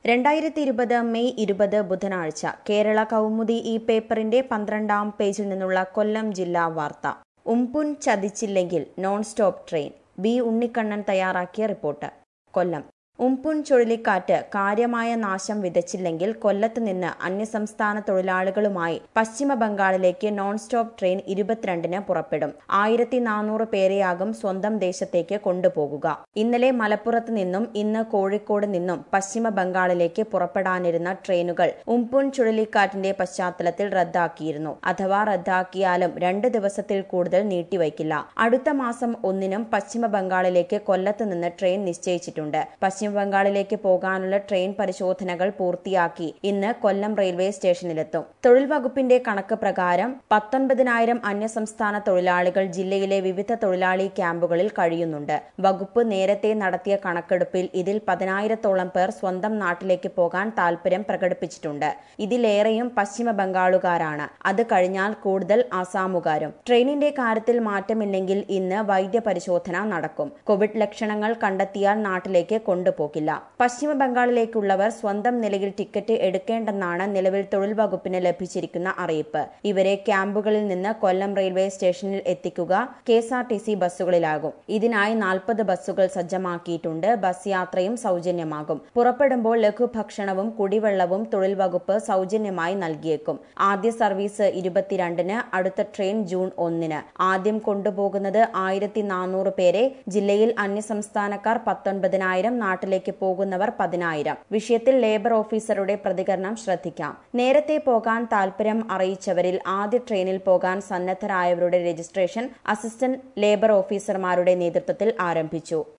രണ്ടായിരത്തി ഇരുപത് മെയ് ഇരുപത് ബുധനാഴ്ച കേരള കൗമുദി ഈ പേപ്പറിന്റെ പന്ത്രണ്ടാം പേജിൽ നിന്നുള്ള കൊല്ലം ജില്ലാ വാർത്ത ഉംപുൻ ചതിച്ചില്ലെങ്കിൽ non stop train B Unnikannan തയ്യാറാക്കിയ റിപ്പോർട്ട് കൊല്ലം ഉംപുൻ ചുഴലിക്കാറ്റ് കാര്യമായ നാശം വിതച്ചില്ലെങ്കിൽ കൊല്ലത്ത് നിന്ന് അന്യസംസ്ഥാന തൊഴിലാളികളുമായി പശ്ചിമ ബംഗാളിലേക്ക് നോൺ സ്റ്റോപ്പ് ട്രെയിൻ ഇരുപത്തിരണ്ടിന് പുറപ്പെടും ആയിരത്തി നാനൂറ് പേരെയാകും സ്വന്തം ദേശത്തേക്ക് കൊണ്ടുപോകുക ഇന്നലെ മലപ്പുറത്ത് നിന്നും ഇന്ന് കോഴിക്കോട് നിന്നും പശ്ചിമ ബംഗാളിലേക്ക് പുറപ്പെടാനിരുന്ന ട്രെയിനുകൾ ഉംപുൻ ചുഴലിക്കാറ്റിന്റെ പശ്ചാത്തലത്തിൽ റദ്ദാക്കിയിരുന്നു അഥവാ റദ്ദാക്കിയാലും രണ്ട് ദിവസത്തിൽ കൂടുതൽ നീട്ടിവയ്ക്കില്ല അടുത്ത മാസം ഒന്നിനും പശ്ചിമ ബംഗാളിലേക്ക് കൊല്ലത്ത് നിന്ന് ട്രെയിൻ നിശ്ചയിച്ചിട്ടുണ്ട് പശ്ചിമ ബംഗാളിലേക്ക് പോകാനുള്ള ട്രെയിൻ പരിശോധനകൾ പൂർത്തിയാക്കി ഇന്ന് കൊല്ലം റെയിൽവേ സ്റ്റേഷനിലെത്തും തൊഴിൽ വകുപ്പിന്റെ കണക്ക് പ്രകാരം പത്തൊൻപതിനായിരം അന്യസംസ്ഥാന തൊഴിലാളികൾ ജില്ലയിലെ വിവിധ തൊഴിലാളി ക്യാമ്പുകളിൽ കഴിയുന്നുണ്ട് വകുപ്പ് നേരത്തെ നടത്തിയ കണക്കെടുപ്പിൽ ഇതിൽ പതിനായിരത്തോളം പേർ സ്വന്തം നാട്ടിലേക്ക് പോകാൻ താൽപര്യം പ്രകടിപ്പിച്ചിട്ടുണ്ട് ഇതിലേറെയും പശ്ചിമ ബംഗാളുകാരാണ് അത് കഴിഞ്ഞാൽ കൂടുതൽ ആസാമുകാരും ട്രെയിനിന്റെ കാര്യത്തിൽ മാറ്റമില്ലെങ്കിൽ ഇന്ന് വൈദ്യപരിശോധന നടക്കും കോവിഡ് ലക്ഷണങ്ങൾ കണ്ടെത്തിയാൽ നാട്ടിലേക്ക് കൊണ്ടുപോകില്ല പശ്ചിമ ബംഗാളിലേക്കുള്ളവർ സ്വന്തം നിലയിൽ ടിക്കറ്റ് എടുക്കേണ്ടെന്നാണ് നിലവിൽ തൊഴിൽ വകുപ്പിന് ലഭിച്ചിരിക്കുന്ന അറിയിപ്പ് ഇവരെ ക്യാമ്പുകളിൽ നിന്ന് കൊല്ലം റെയിൽവേ സ്റ്റേഷനിൽ എത്തിക്കുക K S R T C ബസ്സുകളിലാകും ഇതിനായി നാൽപ്പത് ബസ്സുകൾ സജ്ജമാക്കിയിട്ടുണ്ട് ബസ് യാത്രയും സൗജന്യമാകും പുറപ്പെടുമ്പോൾ ലഘുഭക്ഷണവും കുടിവെള്ളവും തൊഴിൽ വകുപ്പ് സൗജന്യമായി നൽകിയേക്കും ആദ്യ സർവീസ് ഇരുപത്തിരണ്ടിന് അടുത്ത ട്രെയിൻ ജൂൺ ഒന്നിന് ആദ്യം കൊണ്ടുപോകുന്നത് ആയിരത്തി നാനൂറ് പേരെ ജില്ലയിൽ അന്യസംസ്ഥാനക്കാർ പത്തൊൻപതിനായിരം നാട്ടിലേക്ക് പോകുന്നവർ പതിനായിരം വിഷയത്തിൽ ലേബർ ഓഫീസറുടെ പ്രതികരണം ശ്രദ്ധിക്കാം നേരത്തെ പോകാൻ താൽപര്യം അറിയിച്ചവരിൽ ആദ്യ ട്രെയിനിൽ പോകാൻ സന്നദ്ധരായവരുടെ രജിസ്ട്രേഷൻ അസിസ്റ്റന്റ് ലേബർ ഓഫീസർമാരുടെ നേതൃത്വത്തിൽ ആരംഭിച്ചു